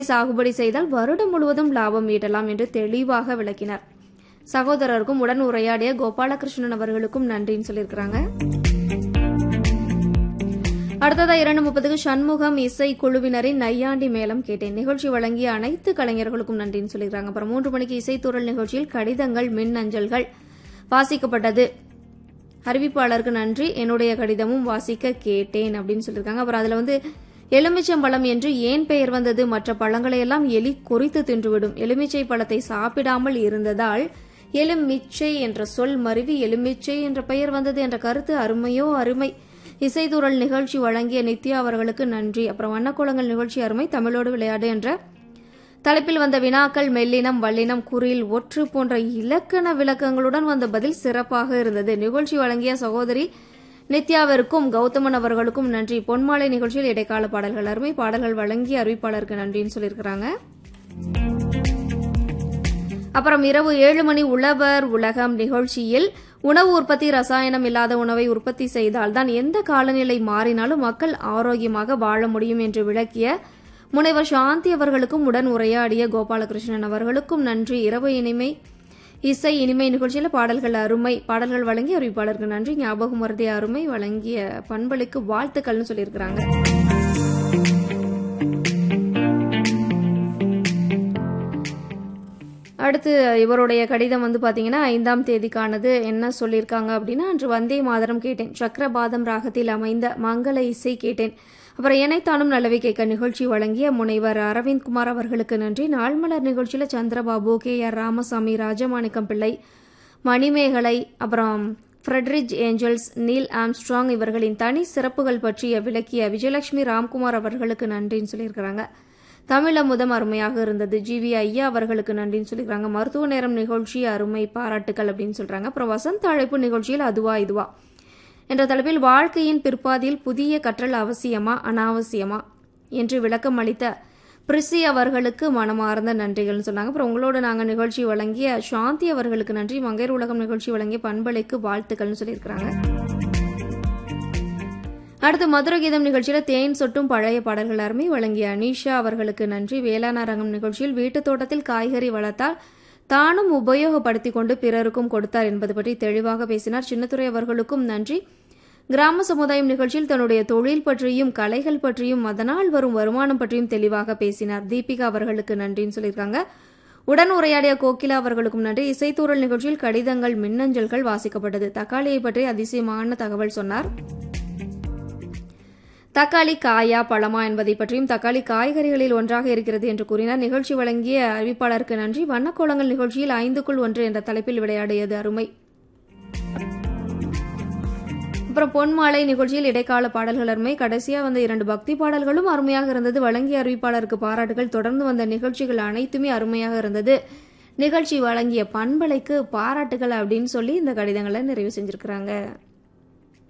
சாகுபடி செய்தால் வருடம் முழுவதும் லாபம் ஈட்டலாம் என்று தெளிவாக விளக்கினார் சகோதரருக்கும் உடன் உரையாடிய கோபாலகிருஷ்ணன் அவர்களுக்கும் நன்றின்னு சொல்லியிருக்கிறாங்க அடுத்ததா இரண்டு முப்பதுக்கு சண்முகம் இசை குழுவினரின் நையாண்டி மேளம் கேட்டேன் நிகழ்ச்சி வழங்கிய அனைத்து கலைஞர்களுக்கும் நன்றின்னு சொல்லியிருக்காங்க அப்புறம் மூன்று மணிக்கு இசைத்தூரல் நிகழ்ச்சியில் கடிதங்கள் மின் அஞ்சல்கள் வாசிக்கப்பட்டது அறிவிப்பாளருக்கு நன்றி என்னுடைய கடிதமும் வாசிக்க கேட்டேன் அப்படின்னு சொல்லியிருக்காங்க அப்புறம் அதுல வந்து எலுமிச்சம்பழம் என்று ஏன் பெயர் வந்தது மற்ற பழங்களை எல்லாம் எலி குறித்து தின்றுவிடும் எலுமிச்சை பழத்தை சாப்பிடாமல் இருந்ததால் எலுமிச்சை என்ற சொல் மருவி எலுமிச்சை என்ற பெயர் வந்தது என்ற கருத்து அருமையோ அருமை இசைத்தூரல் நிகழ்ச்சி வழங்கிய நித்யா அவர்களுக்கு நன்றி அப்புறம் வண்ணக்கோலங்கள் நிகழ்ச்சி அருமை தமிழோடு விளையாடு என்ற தலைப்பில் வந்த வினாக்கள் மெல்லினம் வல்லினம் குறில் ஒற்று போன்ற இலக்கண விளக்கங்களுடன் வந்த பதில் சிறப்பாக இருந்தது நிகழ்ச்சி வழங்கிய சகோதரி நித்யாவிற்கும் கௌதமன் அவர்களுக்கும் நன்றி பொன்மாலை நிகழ்ச்சியில் இடைக்கால பாடல்கள் அருமை பாடல்கள் வழங்கிய அறிவிப்பாளருக்கு நன்றின்னு சொல்லியிருக்கிறாங்க அப்புறம் இரவு ஏழு மணி உழவர் உலகம் நிகழ்ச்சியில் உணவு உற்பத்தி ரசாயனம் இல்லாத உணவை உற்பத்தி செய்தால்தான் எந்த காலநிலை மாறினாலும் மக்கள் ஆரோக்கியமாக வாழ முடியும் என்று விளக்கிய முனைவர் சாந்தி அவர்களுக்கும் உடன் உரையாடிய கோபாலகிருஷ்ணன் அவர்களுக்கும் நன்றி இரவு இனிமை இசை இனிமை நிகழ்ச்சியில் பாடல்கள் அருமை பாடல்கள் வழங்கிய அறிவிப்பாளருக்கு நன்றி ஞாபகம் மருதிய அருமை வழங்கிய பண்பளிக்கு வாழ்த்துக்கள்னு சொல்லியிருக்கிறாங்க அடுத்து இவருடைய கடிதம் வந்து பாத்தீங்கன்னா ஐந்தாம் தேதிக்கானது என்ன சொல்லியிருக்காங்க அப்படின்னா அன்று வந்தே மாதரம் கேட்டேன் சக்கரபாதம் ராகத்தில் அமைந்த மங்கள இசை கேட்டேன் அப்புறம் இணைத்தானும் நல்லவை கேட்க நிகழ்ச்சி வழங்கிய முனைவர் அரவிந்த் குமார் அவர்களுக்கு நன்றி நாள்மலர் நிகழ்ச்சியில சந்திரபாபு கே ஆர் ராமசாமி ராஜமாணிக்கம் பிள்ளை மணிமேகலை அப்புறம் ஃப்ரெட்ரிஜ் ஏஞ்சல்ஸ் நீல் ஆம்ஸ்ட்ராங் இவர்களின் தனி சிறப்புகள் பற்றிய விளக்கிய விஜயலட்சுமி ராம்குமார் அவர்களுக்கு நன்றின்னு சொல்லியிருக்கிறாங்க தமிழ் அமுதம் அருமையாக இருந்தது ஜி வி ஐயா அவர்களுக்கு நன்றின்னு சொல்லியிருக்காங்க மருத்துவ நேரம் நிகழ்ச்சி அருமை பாராட்டுகள் அப்படின்னு சொல்றாங்க அப்புறம் வசந்த அழைப்பு நிகழ்ச்சியில் அதுவா இதுவா என்ற தலைப்பில் வாழ்க்கையின் பிற்பாதியில் புதிய கற்றல் அவசியமா அனாவசியமா என்று விளக்கம் அளித்த பிரிசி அவர்களுக்கு மனமார்ந்த நன்றிகள்னு சொன்னாங்க அப்புறம் உங்களோட நாங்கள் நிகழ்ச்சி வழங்கிய சாந்தி அவர்களுக்கு நன்றி மங்கையர் உலகம் நிகழ்ச்சி வழங்கிய பண்பலைக்கு வாழ்த்துக்கள்னு சொல்லியிருக்கிறாங்க அடுத்து மதுர கீதம் நிகழ்ச்சியில தேன் சொட்டும் பழைய பாடல்கள் அருமை வழங்கிய அனீஷா அவர்களுக்கு நன்றி வேளாண் அரங்கம் நிகழ்ச்சியில் வீட்டுத் தோட்டத்தில் காய்கறி வளர்த்தால் தானும் உபயோகப்படுத்திக் கொண்டு பிறருக்கும் கொடுத்தார் என்பது பற்றி தெளிவாக பேசினார் சின்னத்துறை அவர்களுக்கும் நன்றி கிராம சமுதாயம் நிகழ்ச்சியில் தன்னுடைய தொழில் பற்றியும் கலைகள் பற்றியும் அதனால் வரும் வருமானம் பற்றியும் தெளிவாக பேசினார் தீபிகா அவர்களுக்கு நன்றின்னு சொல்லியிருக்காங்க உடன் உரையாடிய கோகிலா அவர்களுக்கும் நன்றி இசைத்தூரல் நிகழ்ச்சியில் கடிதங்கள் மின்னஞ்சல்கள் வாசிக்கப்பட்டது தக்காளியை பற்றி அதிசயமான தகவல் சொன்னார் தக்காளி காயா பழமா என்பதை பற்றியும் தக்காளி காய்கறிகளில் ஒன்றாக இருக்கிறது என்று கூறினார் நிகழ்ச்சி வழங்கிய அறிவிப்பாளருக்கு நன்றி வண்ணக்கோலங்கள் நிகழ்ச்சியில் ஐந்துக்குள் ஒன்று என்ற தலைப்பில் விளையாடியது அருமை அப்புறம் பொன்மாலை நிகழ்ச்சியில் இடைக்கால பாடல்கள் அருமை கடைசியா வந்த இரண்டு பக்தி பாடல்களும் அருமையாக இருந்தது வழங்கிய அறிவிப்பாளருக்கு பாராட்டுகள் தொடர்ந்து வந்த நிகழ்ச்சிகள் அனைத்துமே அருமையாக இருந்தது நிகழ்ச்சி வழங்கிய பண்பலைக்கு பாராட்டுகள் அப்படின்னு சொல்லி இந்த கடிதங்களை நிறைவு செஞ்சிருக்கிறாங்க